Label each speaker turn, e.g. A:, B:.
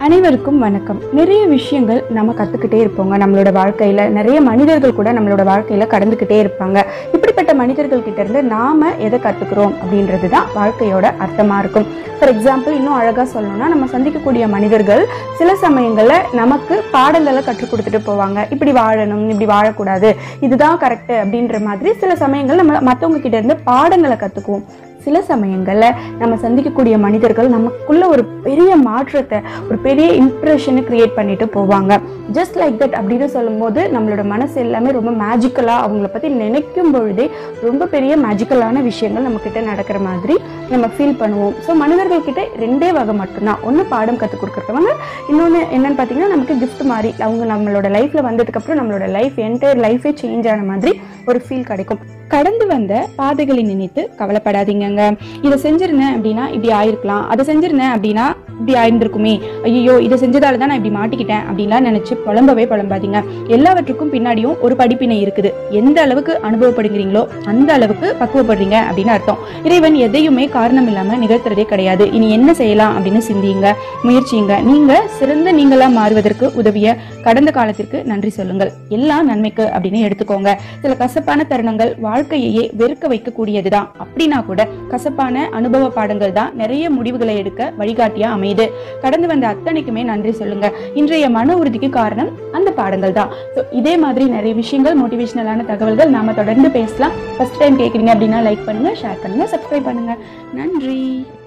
A: அனைவருக்கும் வணக்கம் நிறைய விஷயங்கள் நம்ம கற்றுக்கிட்டே இருப்போங்க நம்மளோட வாழ்க்கையில் நிறைய மனிதர்கள் கூட நம்மளோட வாழ்க்கையில் கடந்துக்கிட்டே இருப்பாங்க இப்படிப்பட்ட மனிதர்கள் கிட்ட இருந்து நாம எதை கற்றுக்குறோம் அப்படின்றது தான் வாழ்க்கையோட அர்த்தமாக இருக்கும் ஃபார் எக்ஸாம்பிள் இன்னும் அழகாக சொல்லணும்னா நம்ம சந்திக்கக்கூடிய மனிதர்கள் சில சமயங்களில் நமக்கு பாடங்களை கற்றுக் கொடுத்துட்டு போவாங்க இப்படி வாழணும் இப்படி வாழக்கூடாது இதுதான் கரெக்டு அப்படின்ற மாதிரி சில சமயங்கள் நம்ம மற்றவங்க கிட்ட இருந்து பாடங்களை கற்றுக்குவோம் சில சமயங்களில் நம்ம சந்திக்கக்கூடிய மனிதர்கள் நமக்குள்ள ஒரு பெரிய மாற்றத்தை ஒரு பெரிய இம்ப்ரெஷனை கிரியேட் பண்ணிட்டு போவாங்க ஜஸ்ட் லைக் தட் அப்படின்னு சொல்லும்போது நம்மளோட மனசு எல்லாமே ரொம்ப மேஜிக்கலாக அவங்கள பற்றி நினைக்கும் பொழுதே ரொம்ப பெரிய மேஜிக்கலான விஷயங்கள் நம்ம கிட்ட நடக்கிற மாதிரி நம்ம ஃபீல் பண்ணுவோம் ஸோ மனிதர்கள் கிட்ட ரெண்டே வகை மட்டும்தான் ஒன்று பாடம் கற்றுக் கொடுக்குறவங்க இன்னொன்று என்னன்னு பார்த்தீங்கன்னா நமக்கு gift மாதிரி அவங்க நம்மளோட லைஃப்பில் வந்ததுக்கப்புறம் நம்மளோட லைஃப் என்டையர் லைஃபே சேஞ்ச் ஆன மாதிரி ஒரு ஃபீல் கிடைக்கும் கடந்து வந்த பாதைகளை நினைத்து கவலைப்படாதீங்கங்க இதை செஞ்சிருந்தேன் அப்படின்னா இப்படி ஆயிருக்கலாம் அதை செஞ்சிருந்தேன் அப்படின்னா இப்படி ஆயிருந்திருக்குமே ஐயோ இதை செஞ்சதால தான் நான் இப்படி மாட்டிக்கிட்டேன் அப்படின்லாம் நினைச்சு புலம்பவே புலம்பாதீங்க எல்லாவற்றுக்கும் பின்னாடியும் ஒரு படிப்பினை இருக்குது எந்த அளவுக்கு அனுபவப்படுகிறீங்களோ அந்த அளவுக்கு பக்குவப்படுறீங்க அப்படின்னு அர்த்தம் இறைவன் எதையுமே காரணம் இல்லாம நிகழ்த்துறதே கிடையாது இனி என்ன செய்யலாம் அப்படின்னு சிந்தியுங்க முயற்சியுங்க நீங்க சிறந்த நீங்களா மாறுவதற்கு உதவிய கடந்த காலத்திற்கு நன்றி சொல்லுங்கள் எல்லாம் நன்மைக்கு அப்படின்னு எடுத்துக்கோங்க சில கசப்பான தருணங்கள் வாழ்க்கையையே வெறுக்க வைக்கக்கூடியதுதான் அப்படின்னா கூட கசப்பான அனுபவ பாடங்கள் தான் நிறைய முடிவுகளை எடுக்க வழிகாட்டியா அமையுது கடந்து வந்த அத்தனைக்குமே நன்றி சொல்லுங்க இன்றைய மன உறுதிக்கு காரணம் அந்த பாடங்கள் தான் ஸோ இதே மாதிரி நிறைய விஷயங்கள் மோட்டிவேஷனலான தகவல்கள் நாம தொடர்ந்து பேசலாம் ஃபர்ஸ்ட் டைம் கேட்குறீங்க அப்படின்னா லைக் பண்ணுங்க ஷேர் பண்ணுங்க சப்ஸ்கிரைப் பண்ணுங்க நன்றி